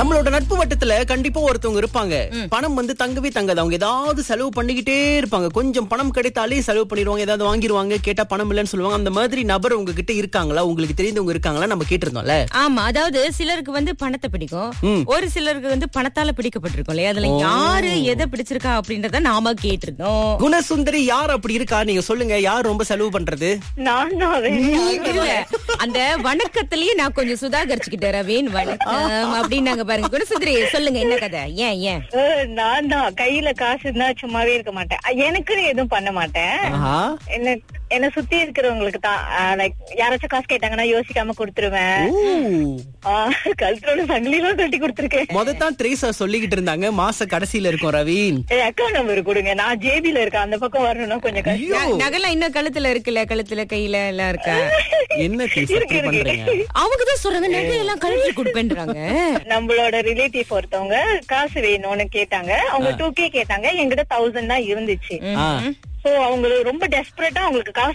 நம்மளோட நட்பு வட்டத்துல கண்டிப்பா ஒருத்தவங்க இருப்பாங்க பணம் வந்து தங்கவே தங்காது அவங்க ஏதாவது செலவு பண்ணிக்கிட்டே இருப்பாங்க கொஞ்சம் பணம் கிடைத்தாலே செலவு பண்ணிடுவாங்க ஏதாவது வாங்கிடுவாங்க கேட்டா பணம் இல்லைன்னு சொல்லுவாங்க அந்த மாதிரி நபர் உங்ககிட்ட இருக்காங்களா உங்களுக்கு தெரிந்தவங்க இருக்காங்களா நம்ம கேட்டிருந்தோம்ல ஆமா அதாவது சிலருக்கு வந்து பணத்தை பிடிக்கும் ஒரு சிலருக்கு வந்து பணத்தால பிடிக்கப்பட்டிருக்கும் இல்லையா அதுல யாரு எதை பிடிச்சிருக்கா அப்படின்றத நாம கேட்டிருந்தோம் குணசுந்தரி யார் அப்படி இருக்கா நீங்க சொல்லுங்க யார் ரொம்ப செலவு பண்றது நான் தான் இல்ல அந்த வணக்கத்திலயே நான் கொஞ்சம் சுதாகரிச்சுக்கிட்டேன் ரவீன் வணக்கம் அப்படின்னாங்க பாருங்க குணசுந்தரி சொல்லுங்க என்ன கதை ஏன் ஏன் அஹ், நான் தான் கையில காசு இருந்தா சும்மாவே இருக்க மாட்டேன் அஹ், எனக்குன்னு எதுவும் பண்ண மாட்டேன் ஆஹா என்ன என்ன சுத்தி இருக்கிறவங்களுக்கு தான் லைக் யாராச்சும் காசு கேட்டாங்கன்னா யோசிக்காம கொடுத்துருவேன் ஊ. ஆஹ், கழுத்தோட சங்கிலிலாம் கட்டி கொடுத்துருக்கேன் மொதத்தான் த்ரேசா சொல்லிக்கிட்டு இருந்தாங்க மாச கடைசியில இருக்கும் ரவீன் அக்கௌண்ட் நம்பர் கொடுங்க நான் ஜேபில இருக்கேன் அந்த பக்கம் வரணும்னா கொஞ்சம் கஷ்டம் ஐயோ ந- நகைலாம் இன்னும் கழுத்துல இருக்குல்ல கழுத்துல கையில எல்லாம் இருக்கா என்ன த்ரேசா இருக்கு, இப்படி இருக்கு. பண்றீங்க அவங்க தான் சொல்றாங்க நகை எல்லாம் கழுத்துல கொடுப்பேன்றாங்க நம்மளோட ரிலேட்டிவ் ஒருத்தவங்க காசு வேணும்னு கேட்டாங்க அவங்க டூ கே கேட்டாங்க என்கிட்ட தௌசண்ட் தான் இருந்துச்சு ஆ சோ அவங்க ரொம்ப டெஸ்பரேட்டா அவங்களுக்கு காசு